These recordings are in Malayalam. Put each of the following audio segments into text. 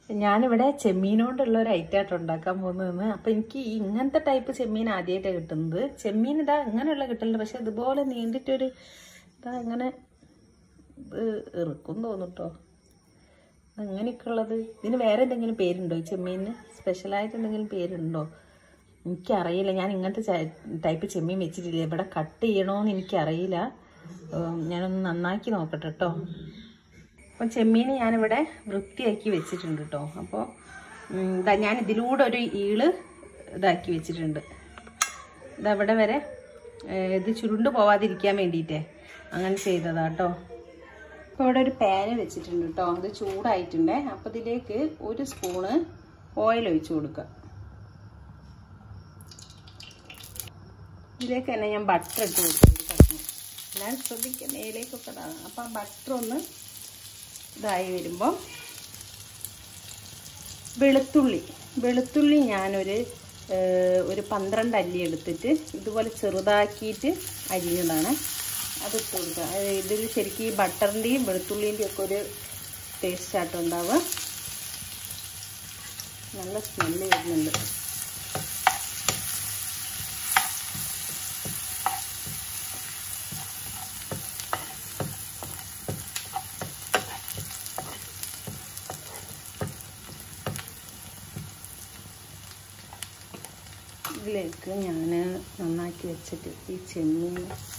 ഞാനിവിടെ ചെമ്മീനോണ്ടുള്ള ഒരു ഐറ്റമായിട്ട് ഉണ്ടാക്കാൻ പോകുന്നതെന്ന് അപ്പം എനിക്ക് ഈ ഇങ്ങനത്തെ ടൈപ്പ് ചെമ്മീൻ ആദ്യമായിട്ടാണ് കിട്ടുന്നത് ചെമ്മീൻ ഇതാ ഇങ്ങനെയുള്ള കിട്ടലുണ്ട് പക്ഷെ ഇതുപോലെ നീണ്ടിട്ടൊരു ഇതാ ഇങ്ങനെ ഇറുക്കും തോന്നുട്ടോ അങ്ങനെയൊക്കെ ഉള്ളത് ഇതിന് വേറെ എന്തെങ്കിലും പേരുണ്ടോ ഈ ചെമ്മീനിന് സ്പെഷ്യലായിട്ട് എന്തെങ്കിലും പേരുണ്ടോ എനിക്കറിയില്ല ഞാൻ ഇങ്ങനത്തെ ടൈപ്പ് ചെമ്മീൻ വെച്ചിട്ടില്ല ഇവിടെ കട്ട് ചെയ്യണോന്ന് എനിക്കറിയില്ല ഉം, ഞാനൊന്ന് നന്നാക്കി നോക്കട്ടെ കേട്ടോ അപ്പം ചെമ്മീൻ ഞാനിവിടെ വൃത്തിയാക്കി വെച്ചിട്ടുണ്ട് കേട്ടോ അപ്പോൾ ഇതാ ഞാൻ ഇതിലൂടെ ഒരു ഈള് ഇതാക്കി വെച്ചിട്ടുണ്ട് ഇതവിടെ വരെ ഏ, ഇത് ചുരുണ്ട് പോവാതിരിക്കാൻ വേണ്ടിയിട്ടേ അങ്ങനെ ചെയ്തതാ കേട്ടോ അപ്പോൾ ഇവിടെ ഒരു പാന് വെച്ചിട്ടുണ്ട് കേട്ടോ അത് ചൂടായിട്ടുണ്ടേ അപ്പോൾ ഇതിലേക്ക് ഒരു സ്പൂണ് ഓയിൽ ഒഴിച്ചു കൊടുക്കുക ഇതിലേക്ക് തന്നെ ഞാൻ ബട്ടർ ഇട്ട് കൊടുക്കും എല്ലാവരും ശ്രദ്ധിക്കുക മേലേക്കൊക്കെ ഇടാം അപ്പം ആ ബട്ടർ ഒന്ന് ഇതായി വരുമ്പോൾ വെളുത്തുള്ളി വെളുത്തുള്ളി ഞാനൊരു ഏഹ്, ഒരു പന്ത്രണ്ട് അല്ലി എടുത്തിട്ട് ഇതുപോലെ ചെറുതാക്കിയിട്ട് അരിഞ്ഞതാണ് അത് ഇട്ട് കൊടുക്കുക അത് ഇതിൽ ശരിക്കും ഈ ബട്ടറിൻ്റെയും വെളുത്തുള്ളിൻ്റെയും ഒക്കെ ഒരു ടേസ്റ്റ് ആയിട്ട് ഉണ്ടാവുക നല്ല സ്മെല്ല് വരുന്നുണ്ട് ഇതിലേക്ക് ഞാൻ നന്നാക്കി വെച്ചിട്ട് ഈ ചെമ്മീൻ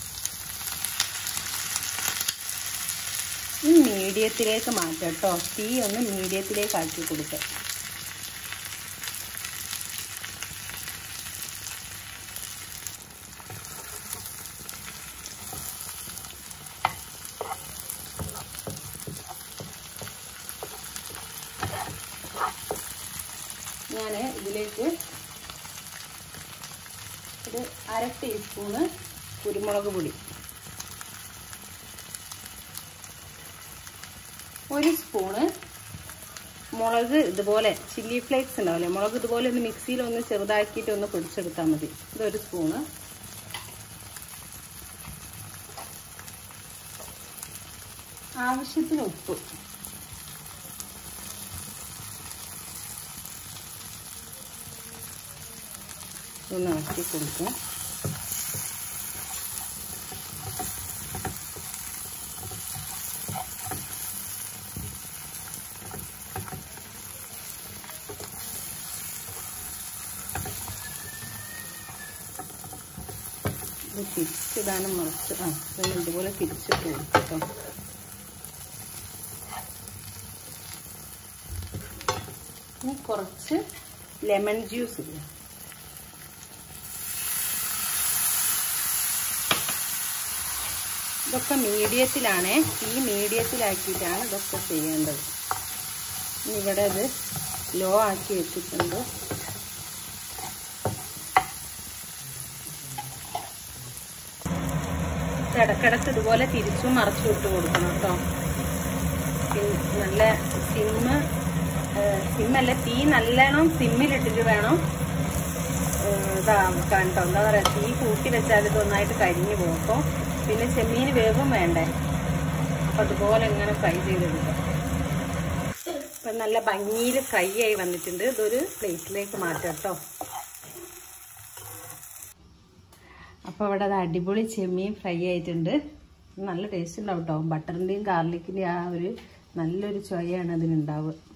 ഈ മീഡിയത്തിലേക്ക് മാറ്റാം കേട്ടോ തീ ഒന്ന് മീഡിയത്തിലേക്ക് ആക്കി കൊടുക്കുക ഞാൻ ഇതിലേക്ക് ഒരു അര ടീസ്പൂണ് കുരുമുളക് പൊടി ഒരു സ്പൂണ് മുളക് ഇതുപോലെ ചില്ലി ഫ്ലേക്സ് ഉണ്ടാവില്ലേ മുളക് ഇതുപോലെ ഒന്ന് മിക്സിയിൽ ഒന്ന് ചെറുതാക്കിയിട്ട് ഒന്ന് പൊടിച്ചെടുത്താൽ മതി ഇതൊരു സ്പൂണ് ആവശ്യത്തിന് ഉപ്പ് ഒന്ന് ഇളക്കി കൊടുക്കുക ഇത് തിരിച്ചിടാനും മറിച്ച് ആ ഇതൊന്ന് ഇതുപോലെ തിരിച്ചിട്ട് കൊടുക്കാം ഇനി കുറച്ച് ലെമൺ ജ്യൂസ് ഇല്ല ഇതൊക്കെ മീഡിയത്തിലാണ് ഈ മീഡിയത്തിലാക്കിയിട്ടാണ് ഇതൊക്കെ ചെയ്യേണ്ടത് ഇനി ഇവിടെ അത് ലോ ആക്കി വെച്ചിട്ടുണ്ട് ഇടക്കിടക്ക് ഇതുപോലെ തിരിച്ചും മറച്ചു വിട്ട് കൊടുക്കണം കേട്ടോ പിൻ- നല്ല സിമ്മ് സിമ്മല്ല തീ നല്ലോണം സിമ്മിലിട്ടിട്ട് വേണം ഏഹ് ഇതാക്കാൻ കേട്ടോ എന്താ പറയാ തീ കൂട്ടി വെച്ചാൽ ഇത് ഒന്നായിട്ട് കരിഞ്ഞു പോകും അപ്പോൾ പിന്നെ ചെമ്മീൻ വേവും വേണ്ടേ അപ്പൊ അതുപോലെ ഇങ്ങനെ ഫ്രൈ ചെയ്തെടുക്കാം ഇപ്പൊ നല്ല ഭംഗിയിൽ ഫ്രൈ ആയി വന്നിട്ടുണ്ട് ഇതൊരു പ്ലേറ്റിലേക്ക് മാറ്റാം കേട്ടോ അപ്പോൾ ഇവിടെ അത് അടിപൊളി ചെമ്മീൻ ഫ്രൈ ആയിട്ടുണ്ട് നല്ല ടേസ്റ്റ് ഉണ്ടാവും കേട്ടോ ബട്ടറിൻ്റെയും ഗാർലിക്കിൻ്റെയും ആ ഒരു നല്ലൊരു ചൊയയാണ് അതിനുണ്ടാവുക